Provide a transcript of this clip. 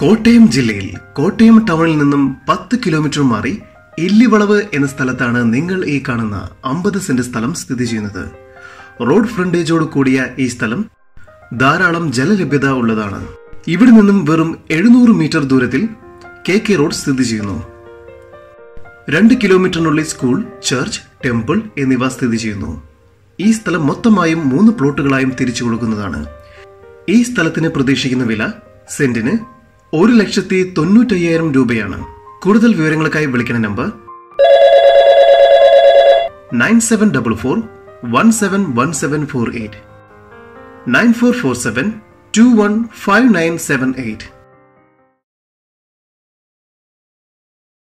കോട്ടയം ജില്ലയിൽ കോട്ടയം ടൗണിൽ നിന്നും പത്ത് കിലോമീറ്റർ മാറി ഇല്ലിവളവ് എന്ന സ്ഥലത്താണ് നിങ്ങൾ ഈ കാണുന്ന അമ്പത് സെന്റ് സ്ഥലം സ്ഥിതി ചെയ്യുന്നത് റോഡ് ഫ്രണ്ടേജോട് കൂടിയ ഈ സ്ഥലം ധാരാളം ജലലഭ്യത ഉള്ളതാണ് ഇവിടെ നിന്നും വെറും എഴുന്നൂറ് മീറ്റർ ദൂരത്തിൽ കെ കെ റോഡ് സ്ഥിതി ചെയ്യുന്നു രണ്ട് കിലോമീറ്ററിനുള്ളിൽ സ്കൂൾ ചർച്ച് ടെമ്പിൾ എന്നിവ സ്ഥിതി ചെയ്യുന്നു ഈ സ്ഥലം മൊത്തമായും മൂന്ന് പ്ലോട്ടുകളായും തിരിച്ചു കൊടുക്കുന്നതാണ് ഈ സ്ഥലത്തിന് പ്രതീക്ഷിക്കുന്ന വില സെന്റിന് ഒരു ലക്ഷത്തി തൊണ്ണൂറ്റയ്യായിരം രൂപയാണ് കൂടുതൽ വിവരങ്ങൾക്കായി വിളിക്കുന്ന number nine seven double four one seven one seven four eight nine four four seven two one five nine seven eight